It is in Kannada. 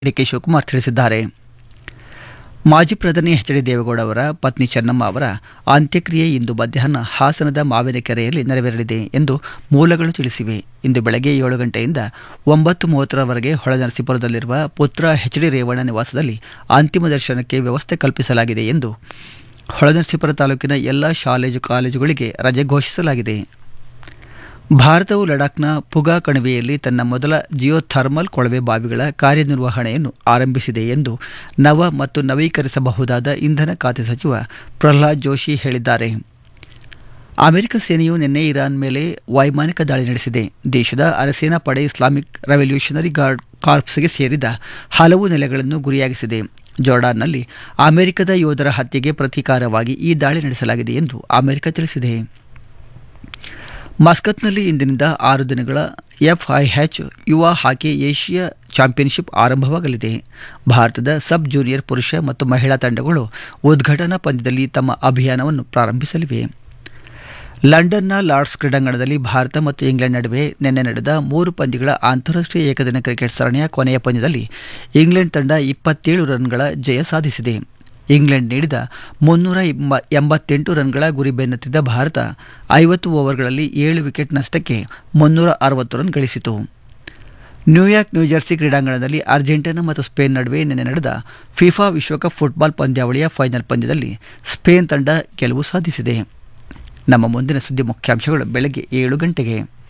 ಡಿಕೆ ಶಿವಕುಮಾರ್ ತಿಳಿಸಿದ್ದಾರೆ ಮಾಜಿ ಪ್ರಧಾನಿ ಎಚ್ ಡಿ ದೇವೇಗೌಡ ಅವರ ಪತ್ನಿ ಚೆನ್ನಮ್ಮ ಅವರ ಅಂತ್ಯಕ್ರಿಯೆ ಇಂದು ಮಧ್ಯಾಹ್ನ ಹಾಸನದ ಮಾವಿನಕೆರೆಯಲ್ಲಿ ನೆರವೇರಲಿದೆ ಎಂದು ಮೂಲಗಳು ತಿಳಿಸಿವೆ ಇಂದು ಬೆಳಗ್ಗೆ ಏಳು ಗಂಟೆಯಿಂದ ಒಂಬತ್ತು ಮೂವತ್ತರವರೆಗೆ ಹೊಳೆನರಸೀಪುರದಲ್ಲಿರುವ ಪುತ್ರ ಎಚ್ ಡಿ ರೇವಣ್ಣ ನಿವಾಸದಲ್ಲಿ ಅಂತಿಮ ದರ್ಶನಕ್ಕೆ ವ್ಯವಸ್ಥೆ ಕಲ್ಪಿಸಲಾಗಿದೆ ಎಂದು ಹೊಳೆನರಸೀಪುರ ತಾಲೂಕಿನ ಎಲ್ಲ ಶಾಲೇಜು ಕಾಲೇಜುಗಳಿಗೆ ರಜೆ ಘೋಷಿಸಲಾಗಿದೆ ಭಾರತವು ಲಡಾಖ್ನ ಪುಗಾ ಕಣಿವೆಯಲ್ಲಿ ತನ್ನ ಮೊದಲ ಜಿಯೋಥರ್ಮಲ್ ಕೊಳವೆ ಬಾವಿಗಳ ಕಾರ್ಯನಿರ್ವಹಣೆಯನ್ನು ಆರಂಭಿಸಿದೆ ಎಂದು ನವ ಮತ್ತು ನವೀಕರಿಸಬಹುದಾದ ಇಂಧನ ಖಾತೆ ಸಚಿವ ಪ್ರಹ್ಲಾದ್ ಜೋಶಿ ಹೇಳಿದ್ದಾರೆ ಅಮೆರಿಕ ಸೇನೆಯು ನಿನ್ನೆ ಇರಾನ್ ಮೇಲೆ ವೈಮಾನಿಕ ದಾಳಿ ನಡೆಸಿದೆ ದೇಶದ ಅರಸೇನಾ ಪಡೆ ಇಸ್ಲಾಮಿಕ್ ರೆವಲ್ಯೂಷನರಿ ಗಾರ್ಡ್ ಕಾರ್ಪ್ಸ್ಗೆ ಸೇರಿದ ಹಲವು ನೆಲೆಗಳನ್ನು ಗುರಿಯಾಗಿಸಿದೆ ಜೋರ್ಡಾನ್ನಲ್ಲಿ ಅಮೆರಿಕದ ಯೋಧರ ಹತ್ಯೆಗೆ ಪ್ರತೀಕಾರವಾಗಿ ಈ ದಾಳಿ ನಡೆಸಲಾಗಿದೆ ಎಂದು ಅಮೆರಿಕ ತಿಳಿಸಿದೆ ಮಸ್ಕತ್ನಲ್ಲಿ ಇಂದಿನಿಂದ ಆರು ದಿನಗಳ ಎಫ್ಐಎಚ್ ಯುವ ಹಾಕಿ ಏಷ್ಯಾ ಚಾಂಪಿಯನ್ಶಿಪ್ ಆರಂಭವಾಗಲಿದೆ ಭಾರತದ ಸಬ್ ಜೂನಿಯರ್ ಪುರುಷ ಮತ್ತು ಮಹಿಳಾ ತಂಡಗಳು ಉದ್ಘಾಟನಾ ಪಂದ್ಯದಲ್ಲಿ ತಮ್ಮ ಅಭಿಯಾನವನ್ನು ಪ್ರಾರಂಭಿಸಲಿವೆ ಲಂಡನ್ನ ಲಾರ್ಡ್ಸ್ ಕ್ರೀಡಾಂಗಣದಲ್ಲಿ ಭಾರತ ಮತ್ತು ಇಂಗ್ಲೆಂಡ್ ನಡುವೆ ನಿನ್ನೆ ನಡೆದ ಮೂರು ಪಂದ್ಯಗಳ ಅಂತಾರಾಷ್ಟ್ರೀಯ ಏಕದಿನ ಕ್ರಿಕೆಟ್ ಸರಣಿಯ ಕೊನೆಯ ಪಂದ್ಯದಲ್ಲಿ ಇಂಗ್ಲೆಂಡ್ ತಂಡ ಇಪ್ಪತ್ತೇಳು ರನ್ಗಳ ಜಯ ಸಾಧಿಸಿದೆ ಇಂಗ್ಲೆಂಡ್ ನೀಡಿದ ಮುನ್ನೂರ ಎಂಬತ್ತೆಂಟು ರನ್ಗಳ ಗುರಿ ಬೆನ್ನತ್ತಿದ್ದ ಭಾರತ ಐವತ್ತು ಓವರ್ಗಳಲ್ಲಿ ಏಳು ವಿಕೆಟ್ ನಷ್ಟಕ್ಕೆ ಮುನ್ನೂರ ಅರವತ್ತು ರನ್ ಗಳಿಸಿತು ನ್ಯೂಯಾರ್ಕ್ ನ್ಯೂಜೆರ್ಸಿ ಕ್ರೀಡಾಂಗಣದಲ್ಲಿ ಅರ್ಜೆಂಟೀನಾ ಮತ್ತು ಸ್ಪೇನ್ ನಡುವೆ ನಿನ್ನೆ ನಡೆದ ಫಿಫಾ ವಿಶ್ವಕಪ್ ಫುಟ್ಬಾಲ್ ಪಂದ್ಯಾವಳಿಯ ಫೈನಲ್ ಪಂದ್ಯದಲ್ಲಿ ಸ್ಪೇನ್ ತಂಡ ಗೆಲುವು ಸಾಧಿಸಿದೆ ನಮ್ಮ ಮುಂದಿನ ಸುದ್ದಿ ಮುಖ್ಯಾಂಶಗಳು ಬೆಳಗ್ಗೆ ಏಳು ಗಂಟೆಗೆ